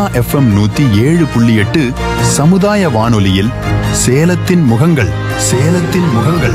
Sona FM நூத்தி ஏழு புள்ளி எட்டு சமுதாய வானொலியில் சேலத்தின் முகங்கள் சேலத்தின் முகங்கள்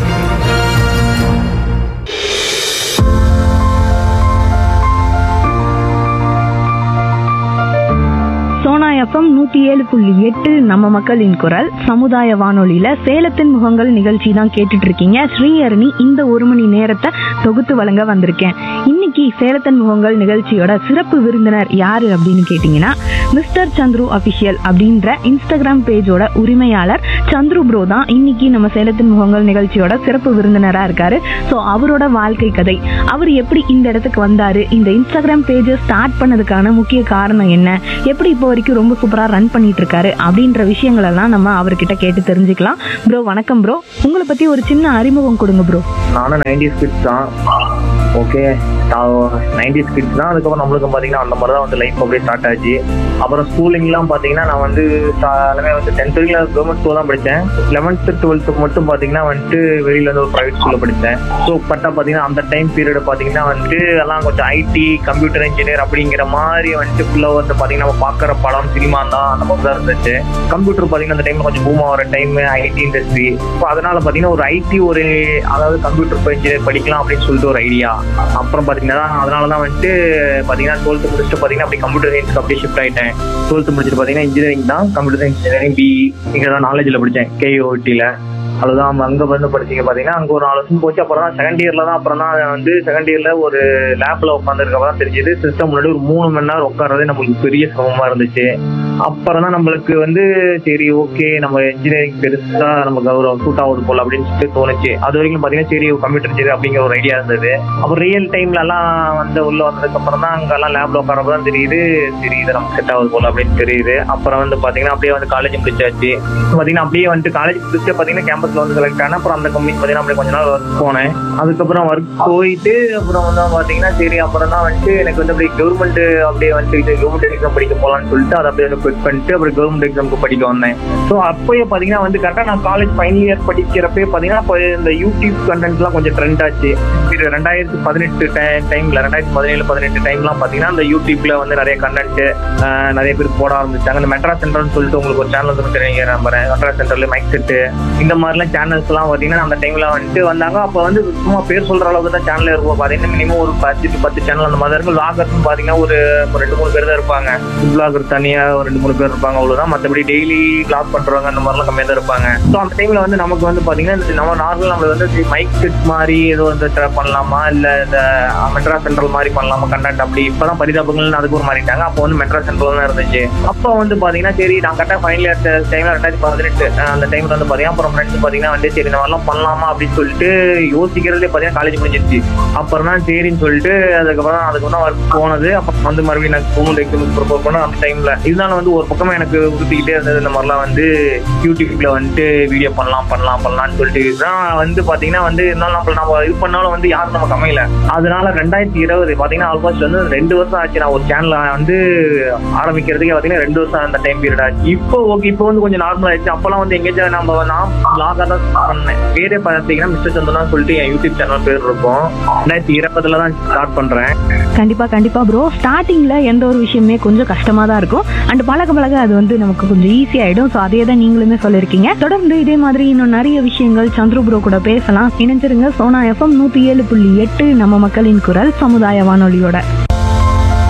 சோனா எஃப்எம் நூத்தி ஏழு புள்ளி எட்டு நம்ம மக்களின் குரல் சமுதாய வானொலியில சேலத்தின் முகங்கள் நிகழ்ச்சி தான் கேட்டுட்டு இருக்கீங்க ஸ்ரீஹரணி இந்த ஒரு மணி நேரத்தை தொகுத்து வழங்க வந்திருக்கேன் இன்னைக்கு சேலத்தின் முகங்கள் நிகழ்ச்சியோட சிறப்பு விருந்தினர் யாரு அப்படின்னு கேட்டீங்கன்னா மிஸ்டர் சந்துரு அபிஷியல் அப்படின்ற இன்ஸ்டாகிராம் பேஜோட உரிமையாளர் சந்துரு ப்ரோ தான் இன்னைக்கு நம்ம சேலத்தின் முகங்கள் நிகழ்ச்சியோட சிறப்பு விருந்தினரா இருக்காரு ஸோ அவரோட வாழ்க்கை கதை அவர் எப்படி இந்த இடத்துக்கு வந்தாரு இந்த இன்ஸ்டாகிராம் பேஜை ஸ்டார்ட் பண்ணதுக்கான முக்கிய காரணம் என்ன எப்படி இப்போ வரைக்கும் ரொம்ப சூப்பரா ரன் பண்ணிட்டு இருக்காரு அப்படின்ற விஷயங்கள் எல்லாம் நம்ம அவர்கிட்ட கேட்டு தெரிஞ்சுக்கலாம் ப்ரோ வணக்கம் ப்ரோ உங்களை பத்தி ஒரு சின்ன அறிமுகம் கொடுங்க ப்ரோ நானும் நைன்டிஸ் கிட்ஸ் தான் ஓகே நைன்டிஸ் கிட்ஸ் தான் அதுக்கப்புறம் நம்மளுக்கு பார்த்தீங்கன்னா அந்த மாதிரி தான் வந்து லைஃப் அப்படியே ஸ்டார்ட் ஆச்சு அப்புறம் ஸ்கூலிங்லாம் பார்த்தீங்கன்னா நான் வந்து ஸ்டா- எல்லாமே வந்து டென்த் வரைக்கும் கவர்மெண்ட் ஸ்கூல் தான் படித்தேன் லெவன்த்து டுவெல்த்துக்கு மட்டும் பார்த்தீங்கன்னா வந்துட்டு வெளியில் வந்து ஒரு ப்ரைவேட் ஸ்கூலில் படித்தேன் ஸோ பட்டா பார்த்தீங்கன்னா அந்த டைம் பீரியட் பார்த்தீங்கன்னா வந்துட்டு எல்லாம் கொஞ்சம் ஐடி கம்ப்யூட்டர் இன்ஜினியர் அப்படிங்கிற மாதிரி வந்துட்டு ஃபுல்லாக வந்து பார்த்தீங்கன்னா நம்ம பார்க்குற படம் சினிமா தான் அந்த மாதிரி தான் இருந்துச்சு கம்ப்யூட்டர் பார்த்தீங்கன்னா அந்த டைம்ல கொஞ்சம் பூம் ஆகிற டைம் ஐடி இண்டஸ்ட்ரி ஸோ அதனால பார்த்தீங்கன்னா ஒரு ஐடி ஒரு அதாவது கம்ப்யூட்டர் இன்ஜினியர் படிக்கலாம் அப்படின்னு சொல்லிட்டு ஒரு ஐடியா அப்புறம் பார்த்தீங்கன்னா அதனால தான் வந்துட்டு பார்த்தீங்கன்னா டுவெல்த்து முடிச்சுட்டு பார்த்தீங்கன்னா அப்படி கம்ப்யூட்டர் சயின்ஸ்க்கு அப்படியே ஷிஃப்ட் ஆயிட்டேன் டுவெல்த்து முடிச்சுட்டு பார்த்தீங்கன்னா இன்ஜினியரிங் தான் கம்ப்யூட்டர் சயின்ஸ் இன்ஜினியரிங் பிஇ இங்கே தான் நாலேஜில் படித்தேன் கேஓடியில் அதுதான் அங்க வந்து படிச்சீங்க பாத்தீங்கன்னா அங்க ஒரு நாலு வருஷம் போச்சு அப்புறம் தான் செகண்ட் இயர்ல தான் அப்புறம் தான் வந்து செகண்ட் இயர்ல ஒரு லேப்ல உட்காந்துருக்க தான் தெரிஞ்சது சிஸ்டம் முன்னாடி ஒரு மூணு மணி நேரம் உட்கார்றதே நம்மளுக்கு பெரிய சிரமமா இருந்துச்சு அப்புறம் தான் நம்மளுக்கு வந்து சரி ஓகே நம்ம இன்ஜினியரிங் பெருசா நம்ம கௌரவம் சூட் ஆகுது போல அப்படின்னு சொல்லிட்டு தோணுச்சு அது வரைக்கும் பாத்தீங்கன்னா சரி கம்ப்யூட்டர் இன்ஜினியர் அப்படிங்கிற ஒரு ஐடியா இருந்தது அப்புறம் ரியல் டைம்ல எல்லாம் வந்து உள்ள வந்ததுக்கு அப்புறம் தான் அங்கெல்லாம் லேப்ல உட்காரப்ப தான் தெரியுது சரி இது நமக்கு செட் ஆகுது போல அப்படின்னு தெரியுது அப்புறம் வந்து பாத்தீங்கன்னா அப்படியே வந்து காலேஜ் முடிச்சாச்சு பாத்தீங்கன்னா அப்படியே வந்துட்டு காலேஜ் முடிச்சு பாத்தீங்கன்னா கேம்பஸ்ல வந்து செலக்ட் ஆனேன் அப்புறம் அந்த கம்பெனி பாத்தீங்கன்னா அப்படியே கொஞ்ச நாள் ஒர்க் போனேன் அதுக்கப்புறம் ஒர்க் போயிட்டு அப்புறம் வந்து பாத்தீங்கன்னா சரி அப்புறம் தான் வந்துட்டு எனக்கு வந்து அப்படியே கவர்மெண்ட் அப்படியே வந்துட்டு இது கவர்மெண்ட் எக்ஸாம் படிக்க போலாம்னு சொல்லிட்டு அதை அப்படியே வந்து quit பண்ணிட்டு அப்புறம் கவர்மெண்ட் எக்ஸாமுக்கு படிக்க வந்தேன் ஸோ அப்போயே பாத்தீங்கன்னா வந்து கரெக்டா நான் காலேஜ் ஃபைனல் இயர் படிக்கிறப்பே பாத்தீங்கன்னா அப்போ இந்த யூடியூப் கண்டென்ட்லாம் கொஞ்சம் ட்ரெண்ட் ஆச்சு இது ரெண்டாயிரத்தி பதினெட்டு டைம்ல ரெண்டாயிரத்தி பதினேழு பதினெட்டு டைம்லாம் பாத்தீங்கன்னா அந்த யூடியூப்ல வந்து நிறைய கண்டென்ட் நிறைய பேர் போட ஆரம்பிச்சாங்க இந்த மெட்ரா சென்டர்னு சொல்லிட்டு உங்களுக்கு ஒரு சேனல் வந்து தெரியுங்க நம்புறேன் மெட்ரா சென்டர்ல மைக் செட்டு இந்த மாதிரிலாம் சேனல்ஸ் எல்லாம் பாத்தீங்கன்னா அந்த டைம்ல வந்துட்டு வந்தாங்க அப்ப வந்து சும்மா பேர் சொல்ற அளவுக்கு தான் சேனல் இருக்கும் பாத்தீங்கன்னா மினிமம் ஒரு பத்து to பத்து சேனல் அந்த மாதிரி இருக்கும் லாகர்ஸ் பாத்தீங்கன்னா ஒரு ஒரு ரெண்டு மூணு பேர் தான் இருப்பாங்க பிளாகர் தனியா ஒரு ரெண்டு மூணு பேர் இருப்பாங்க அவ்வளவுதான் மத்தபடி டெய்லி கிளாஸ் பண்றவங்க அந்த மாதிரிலாம் கம்மியா தான் இருப்பாங்க ஸோ அந்த டைம்ல வந்து நமக்கு வந்து பாத்தீங்கன்னா இந்த நம்ம நார்மல் நம்ம வந்து மைக் செட் மாதிரி ஏதோ வந்து try பண்ணலாமா இல்ல இந்த மெட்ரா சென்ட்ரல் மாதிரி பண்ணலாமா கண்டென்ட் அப்படி இப்பதான் பரிதாபங்கள்னு அதுக்கு ஒரு மாறிட்டாங்க அப்போ வந்து மெட்ரா சென்ட்ரல் தான் இருந்துச்சு அப்போ வந்து பாத்தீங்கன்னா சரி நான் கரெக்டா ஃபைனல் இயர் டைம்ல ரெண்டாயிரத்தி பதினெட்டு அந்த டைம்ல வந்து பாத்தீங்கன்னா அப்புறம் ஃப்ரெண்ட்ஸ் பாத்தீங்கன்னா வந்து சரி இந்த மாதிரிலாம் பண்ணலாமா அப்படின்னு சொல்லிட்டு யோசிக்கிறதே பாத்தீங்கன்னா காலேஜ் முடிஞ்சிருச்சு அப்புறம் தான் சரின்னு சொல்லிட்டு அதுக்கப்புறம் அதுக்கப்புறம் ஒர்க் போனது அப்புறம் வந்து மறுபடியும் எனக்கு கவர்மெண்ட் எக்ஸாமுக்கு ப்ரிப்பேர் பண்ண அந்த டைம்ல இருந்தாலும் வந்து ஒரு பக்கமா எனக்கு உறுத்திக்கிட்டே இருந்தது இந்த மாதிரிலாம் வந்து யூடியூப்ல வந்துட்டு வீடியோ பண்ணலாம் பண்ணலாம் பண்ணலாம்னு சொல்லிட்டு தான் வந்து பாத்தீங்கன்னா வந்து இருந்தாலும் நம்ம நம்ம இது பண்ணாலும் வந்து யாரும் நமக்கு அமையல அதனால ரெண்டாயிரத்தி இருபது பாத்தீங்கன்னா ஆல்மோஸ்ட் வந்து ரெண்டு வருஷம் ஆச்சு நான் ஒரு சேனல் வந்து ஆரம்பிக்கிறதுக்கே பாத்தீங்கன்னா ரெண்டு வருஷம் அந்த டைம் பீரியட் ஆச்சு இப்போ ஓகே இப்போ வந்து கொஞ்சம் நார்மல் ஆயிடுச்சு அப்பெல்லாம் வந்து எங்கேயாச்சும் நம்ம நான் லாகா தான் பண்ணேன் பேரே பாத்தீங்கன்னா மிஸ்டர் சந்தனா சொல்லிட்டு என் யூடியூப் சேனல் பேர் இருக்கும் ரெண்டாயிரத்தி இருபதுல தான் ஸ்டார்ட் பண்றேன் கண்டிப்பா கண்டிப்பா ப்ரோ ஸ்டார்டிங்ல எந்த ஒரு விஷயமே கொஞ்சம் கஷ்டமா தான் இருக்கும் அண்ட் பழக பழக அது வந்து நமக்கு கொஞ்சம் ஈஸி ஆயிடும் ஸோ அதே தான் நீங்களுமே சொல்லியிருக்கீங்க தொடர்ந்து இதே மாதிரி இன்னும் நிறைய விஷயங்கள் சந்துரு ப்ரோ கூட பேசலாம் இணைஞ்சிருங்க சோனா எஃப்எம் நூத்தி ஏழு புள்ளி எட்டு நம்ம மக்களின் குரல் சமுதாய வானொலியோட